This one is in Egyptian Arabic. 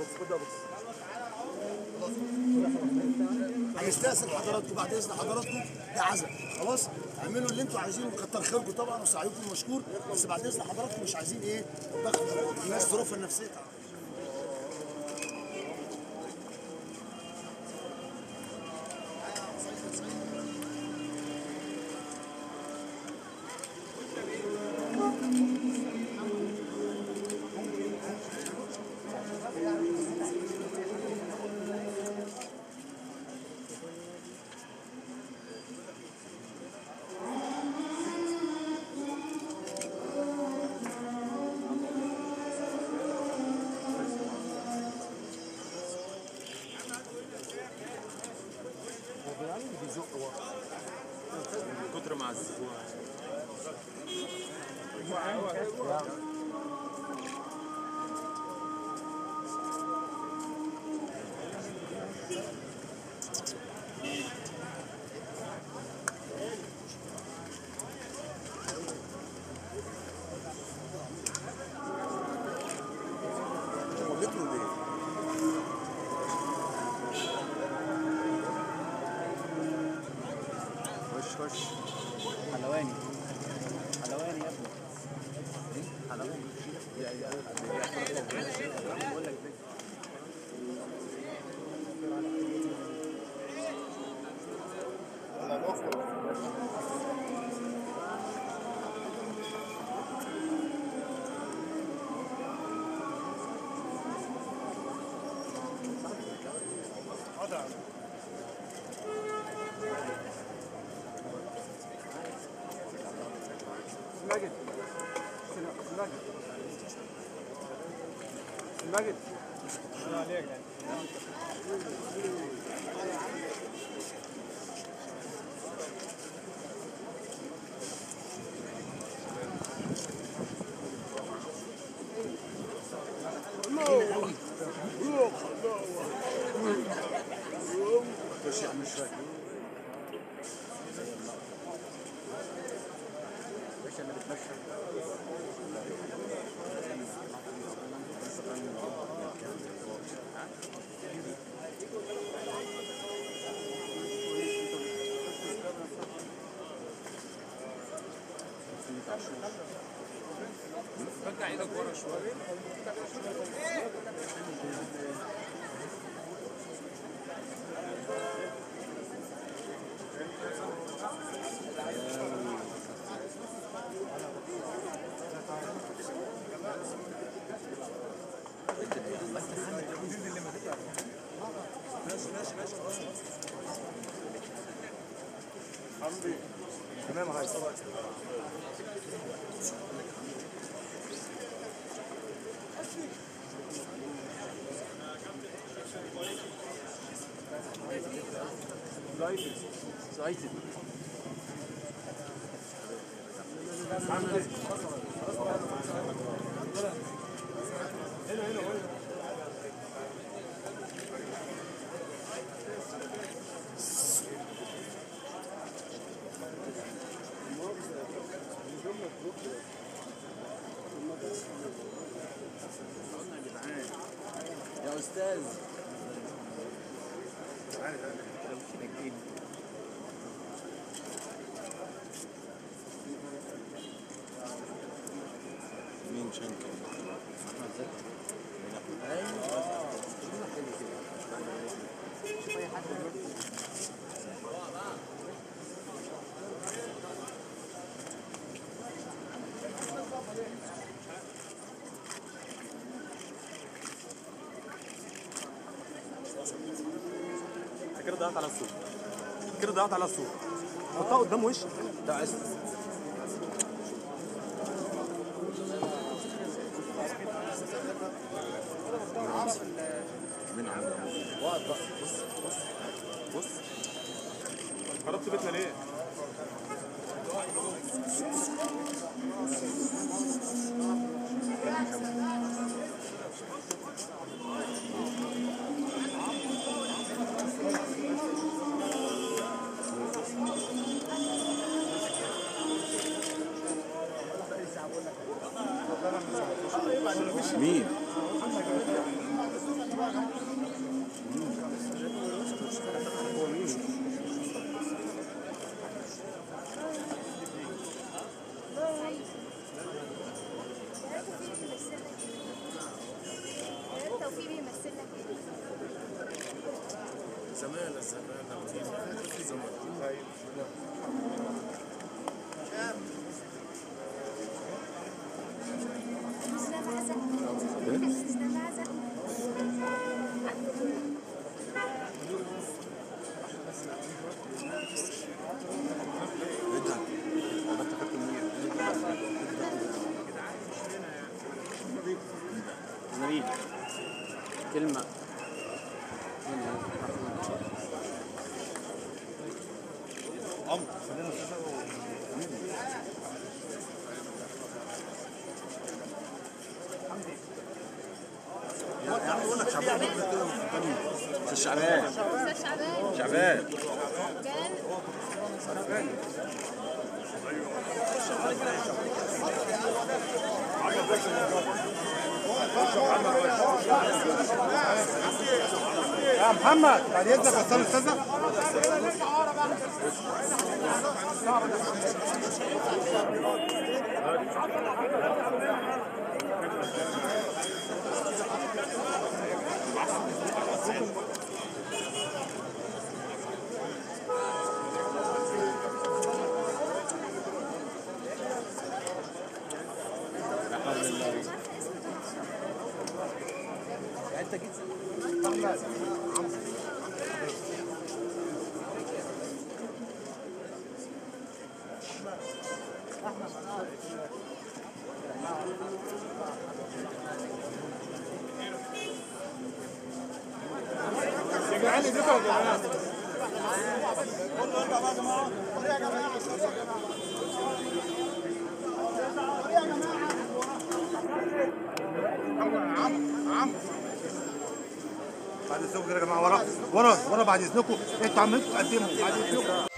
هنستأذن حضراتكم بعد اذن حضراتكم ده عزم خلاص اعملوا اللي انتوا عايزينه كتر خيركم طبعا وسعيكم مشكور بس بعد اذن حضراتكم مش عايزين ايه ضغط الناس ظروفها النفسيه تعب. من كتر ما عذبوها مترو ليه؟ خش خش حلواني حلواني يا ابني حلواني بقول لك المجد المجد المجد خش يا عم شويه باشا انا بتمشى رجع ايدك ورا شويه تمام يا ريس زايتد يا استاذ مين شنكر؟ احمد زكي ايوه شوف اي حد انت كده ضيعت على السوق كده ضيعت على السوق حطها قدام وشك ده عايز من عم واقف بقى بص بص بص خربت بيتنا ليه؟ مين؟ زميل كلمة شعبان استاذ شعبان شعبان شعبان يا محمد بعد اذنك وصل الاستاذه بعد اذنكم كده يا جماعه ورا ورا ورا بعد اذنكم انتوا عمالين تقدموا بعد اذنكم